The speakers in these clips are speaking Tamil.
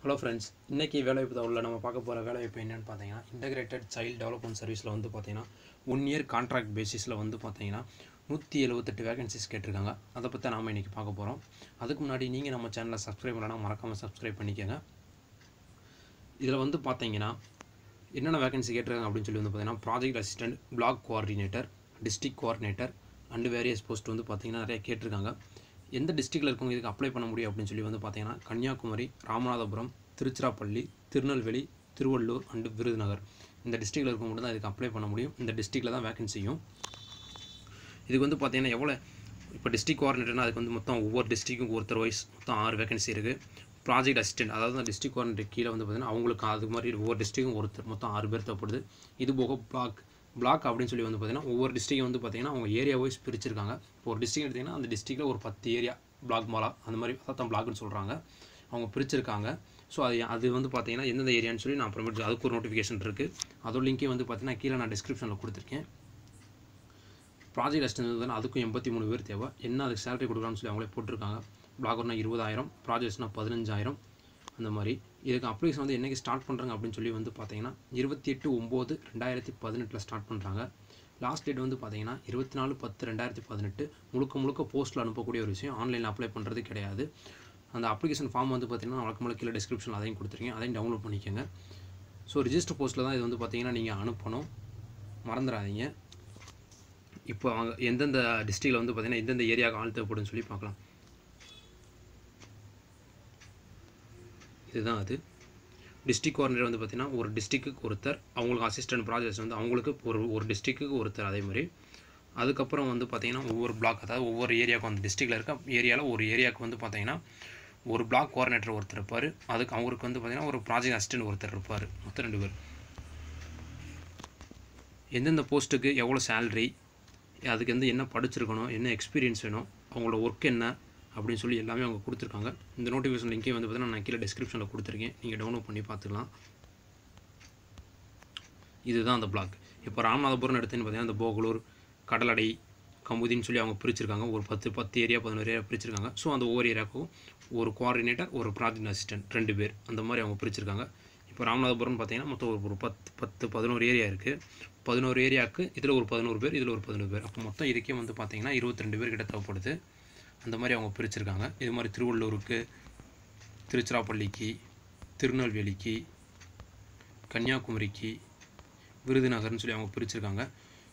ஹலோ ஃப்ரெண்ட்ஸ் இன்றைக்கி வேலைவாய்ப்பு தகவலில் நம்ம பார்க்க போகிற வேலைவாய்ப்பு என்னென்னு பார்த்தீங்கன்னா இன்டகிரேட்டட் சைல்டு டெவலப்மெண்ட் சர்வீஸில் வந்து பார்த்தீங்கன்னா ஒன் இயர் கான்ட்ராக்ட் பேசிஸில் வந்து பார்த்தீங்கன்னா நூற்றி எழுபத்தெட்டு வேகன்சிஸ் கேட்டிருக்காங்க அதை பற்றி நாம் இன்றைக்கி பார்க்க போகிறோம் அதுக்கு முன்னாடி நீங்கள் நம்ம சேனலை சப்ஸ்கிரைப் பண்ணலாம் மறக்காமல் சப்ஸ்கிரைப் பண்ணிக்கோங்க இதில் வந்து பார்த்தீங்கன்னா என்னென்ன வேகன்சி கேட்டிருக்காங்க அப்படின்னு சொல்லி வந்து பார்த்தீங்கன்னா project assistant block coordinator district coordinator and various post வந்து பார்த்தீங்கன்னா நிறைய கேட்டிருக்காங்க எந்த டிஸ்ட்ரிக்டில் இருக்கவங்க இதுக்கு அப்ளை பண்ண முடியும் அப்படின்னு சொல்லி வந்து பார்த்தீங்கன்னா கன்னியாகுமரி ராமநாதபுரம் திருச்சிராப்பள்ளி திருநெல்வேலி திருவள்ளூர் அண்டு விருதுநகர் இந்த டிஸ்ட்ரிக்டில் இருக்கவங்க மட்டும் தான் இதுக்கு அப்ளை பண்ண முடியும் இந்த டிஸ்ட்ரிக்டில் தான் வேகன்சியும் இதுக்கு வந்து பார்த்தீங்கன்னா எவ்வளோ இப்போ டிஸ்ட்ரிக்ட் கோஆர்டினேட்டர்னா அதுக்கு வந்து மொத்தம் ஒவ்வொரு டிஸ்ட்ரிக்கும் ஒருத்தர் வைஸ் மொத்தம் ஆறு வேகன்சி இருக்குது ப்ராஜெக்ட் அசிஸ்டன்ட் அதாவது அந்த டிஸ்ட்ரிக்ட் கோஆர்டினேட்டர் கீழே வந்து பார்த்தீங்கன்னா அவங்களுக்கு அது மாதிரி ஒவ்வொரு டிஸ்ட்ரிக்கும் ஒருத்தர் மொத்தம் ஆறு பேர் தேவைப்படுது இது போக பிளாக் பிளாக் அப்படின்னு சொல்லி வந்து பார்த்தீங்கன்னா ஒவ்வொரு டிஸ்ட்ரிக்கும் வந்து பார்த்தீங்கன்னா அவங்க ஏரியா வைஸ் பிரிச்சிருக்காங்க இப்போ ஒரு டிஸ்ட்ரிக் எடுத்திங்கன்னா அந்த டிஸ்ட்ரிக்டில் ஒரு பத்து ஏரியா பிளாக் மாலா அந்த மாதிரி அதான் பிளாக்னு சொல்கிறாங்க அவங்க பிரிச்சிருக்காங்க ஸோ அது அது வந்து பார்த்தீங்கன்னா எந்தெந்த ஏரியான்னு சொல்லி நான் அப்புறமேட்டு அதுக்கு ஒரு நோட்டிஃபிகேஷன் இருக்குது அதோட லிங்கே வந்து பார்த்தீங்கன்னா கீழே நான் டிஸ்கிரிப்ஷனில் கொடுத்துருக்கேன் ப்ராஜெக்ட் அசிஸ்டன்ட் வந்து அதுக்கும் எண்பத்தி மூணு பேர் தேவை என்ன அதுக்கு சேலரி கொடுக்கலாம்னு சொல்லி அவங்களே போட்டிருக்காங்க பிளாகர்னா இருபதாயிரம் ப்ராஜெக்ட்ஸ்னா பதினஞ்சாயிரம் அந்த மாதிரி இதுக்கு அப்ளிகேஷன் வந்து என்றைக்கு ஸ்டார்ட் பண்ணுறாங்க அப்படின்னு சொல்லி வந்து பார்த்தீங்கன்னா இருபத்தி எட்டு ஒம்பது ரெண்டாயிரத்தி பதினெட்டில் ஸ்டார்ட் பண்ணுறாங்க லாஸ்ட் டேட் வந்து பார்த்தீங்கன்னா இருபத்தி நாலு பத்து ரெண்டாயிரத்தி பதினெட்டு முழுக்க முழுக்க போஸ்ட்டில் அனுப்பக்கூடிய ஒரு விஷயம் ஆன்லைனில் அப்ளை பண்ணுறது கிடையாது அந்த அப்ளிகேஷன் ஃபார்ம் வந்து பார்த்தீங்கன்னா வழக்கமாக கீழே டிஸ்கிரிப்ஷனில் அதையும் கொடுத்துருக்கேன் அதையும் டவுன்லோட் பண்ணிக்கோங்க ஸோ ரிஜிஸ்டர் போஸ்ட்டில் தான் இது வந்து பார்த்தீங்கன்னா நீங்கள் அனுப்பணும் மறந்துடாதீங்க இப்போ அவங்க எந்தெந்த டிஸ்ட்ரிக்டில் வந்து பார்த்தீங்கன்னா எந்தெந்த ஏரியாவுக்கு ஆள் தேவைப்படுன்னு சொல்லி பார்க்கலாம் இதுதான் அது டிஸ்ட்ரிக் கோஆர்டினேட்டர் வந்து பார்த்திங்கன்னா ஒரு டிஸ்ட்ரிக்கு ஒருத்தர் அவங்களுக்கு அசிஸ்டன்ட் ப்ராஜெக்ட்ஸ் வந்து அவங்களுக்கு ஒரு ஒரு டிஸ்ட்ரிக்கு ஒருத்தர் அதே மாதிரி அதுக்கப்புறம் வந்து பார்த்திங்கன்னா ஒவ்வொரு பிளாக் அதாவது ஒவ்வொரு ஏரியாவுக்கு அந்த டிஸ்ட்ரிக்டில் இருக்க ஏரியாவில் ஒரு ஏரியாவுக்கு வந்து பார்த்திங்கன்னா ஒரு பிளாக் கோஆர்டினேட்டர் ஒருத்தர் இருப்பார் அதுக்கு அவங்களுக்கு வந்து பார்த்திங்கன்னா ஒரு ப்ராஜெக்ட் அசிஸ்டன்ட் ஒருத்தர் இருப்பார் மொத்தம் ரெண்டு பேர் எந்தெந்த போஸ்ட்டுக்கு எவ்வளோ சேல்ரி அதுக்கு வந்து என்ன படிச்சிருக்கணும் என்ன எக்ஸ்பீரியன்ஸ் வேணும் அவங்களோட ஒர்க் என்ன அப்படின்னு சொல்லி எல்லாமே அவங்க கொடுத்துருக்காங்க இந்த நோட்டிஃபிகேஷன் லிங்கே வந்து பார்த்தீங்கன்னா நான் கீழே டிஸ்கிரிப்ஷனில் கொடுத்துருக்கேன் நீங்கள் டவுன்லோட் பண்ணி பார்த்துக்கலாம் இதுதான் அந்த பிளாக் இப்போ ராமநாதபுரம் எடுத்துன்னு பார்த்தீங்கன்னா இந்த போகலூர் கடலடை கமுதின்னு சொல்லி அவங்க பிரிச்சிருக்காங்க ஒரு பத்து பத்து ஏரியா பதினோரு ஏரியா பிரிச்சிருக்காங்க ஸோ அந்த ஒவ்வொரு ஏரியாவுக்கும் ஒரு கோஆர்டினேட்டர் ஒரு ப்ராஜெக்ட் அசிஸ்டன்ட் ரெண்டு பேர் அந்த மாதிரி அவங்க பிரிச்சிருக்காங்க இப்போ ராமநாதபுரம் பார்த்தீங்கன்னா மொத்தம் ஒரு ஒரு பத்து பத்து பதினோரு ஏரியா இருக்குது பதினோரு ஏரியாவுக்கு இதில் ஒரு பதினோரு பேர் இதில் ஒரு பதினோரு பேர் அப்போ மொத்தம் இதுக்கே வந்து பார்த்தீங்கன்னா இருபத்தி ரெண்டு பேர் கிட்ட தேவைப்படுது அந்த மாதிரி அவங்க பிரிச்சிருக்காங்க இது மாதிரி திருவள்ளூருக்கு திருச்சிராப்பள்ளிக்கு திருநெல்வேலிக்கு கன்னியாகுமரிக்கு விருதுநகர்னு சொல்லி அவங்க பிரிச்சிருக்காங்க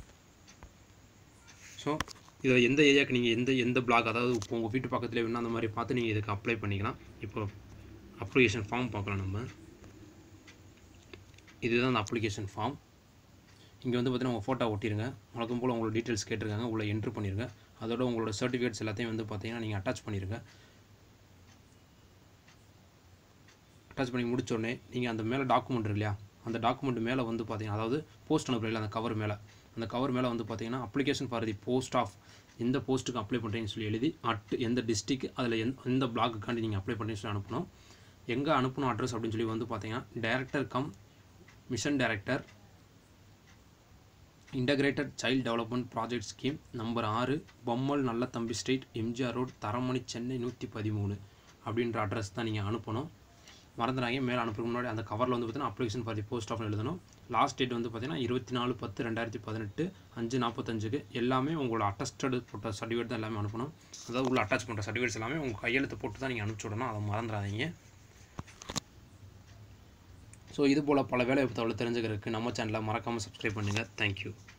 ஸோ இதில் எந்த ஏரியாவுக்கு நீங்கள் எந்த எந்த பிளாக் அதாவது இப்போ உங்கள் வீட்டு பக்கத்தில் வேணும் அந்த மாதிரி பார்த்து நீங்கள் இதுக்கு அப்ளை பண்ணிக்கலாம் இப்போ அப்ளிகேஷன் ஃபார்ம் பார்க்கலாம் நம்ம இதுதான் அந்த அப்ளிகேஷன் ஃபார்ம் இங்கே வந்து பார்த்தீங்கன்னா உங்கள் ஃபோட்டோ ஒட்டிருங்க வழக்கம் போல் உங்களோட டீட்டெயில்ஸ் கேட்டிருக்காங்க உள்ள என்ட்ரு பண்ணிடுங்க அதோட உங்களோட சர்டிஃபிகேட்ஸ் எல்லாத்தையும் வந்து பார்த்தீங்கன்னா நீங்கள் அட்டாச் பண்ணிடுங்க அட்டாச் பண்ணி முடிச்ச உடனே நீங்கள் அந்த மேலே டாக்குமெண்ட் இருக்கு இல்லையா அந்த டாக்குமெண்ட் மேலே வந்து பார்த்தீங்கன்னா அதாவது போஸ்ட் அனுப்புறீங்களா அந்த கவர் மேலே அந்த கவர் மேலே வந்து பார்த்தீங்கன்னா application for the post of எந்த போஸ்ட்டுக்கு அப்ளை பண்ணுறீங்கன்னு சொல்லி எழுதி அட் எந்த டிஸ்ட்ரிக் அதில் எந்த எந்த பிளாக்குக்காண்டி நீங்கள் அப்ளை பண்ணுறீங்கன்னு சொல்லி அனுப்பணும் எங்கே அனுப்பணும் அட்ரஸ் அப்படின்னு சொல்லி வந்து பார்த்தீங்கன்னா director cum mission director integrated child development project scheme number ஆறு பொம்மல் Nalla Thambi street MGR road Taramani Chennai நூற்றி பதிமூணு அப்படின்ற அட்ரஸ் தான் நீங்கள் அனுப்பணும் மறந்துடாங்க மேலே அனுப்புறதுக்கு முன்னாடி அந்த கவரில் வந்து பார்த்தீங்கன்னா application for the post of எழுதணும் லாஸ்ட் டேட் வந்து பார்த்தீங்கன்னா இருபத்தி நாலு பத்து ரெண்டாயிரத்தி பதினெட்டு அஞ்சு நாற்பத்தஞ்சுக்கு எல்லாமே உங்களோட அட்டஸ்டடு போட்ட சர்டிஃபிகேட் தான் எல்லாமே அனுப்பணும் அதாவது உள்ள அட்டாச் பண்ணுற சர்டிஃபிகேட்ஸ் எல்லாமே உங்கள் கையெழுத்து போட்டு தான் நீங்கள் அனுப்பிச்சி விடணும் அதை மறந்துடாதீங்க ஸோ இது போல் பல வேலை தகவல் தெரிஞ்சுக்கிறதுக்கு நம்ம சேனலை மறக்காமல் சப்ஸ்கிரைப் பண்ணுங்கள் தேங்க்யூ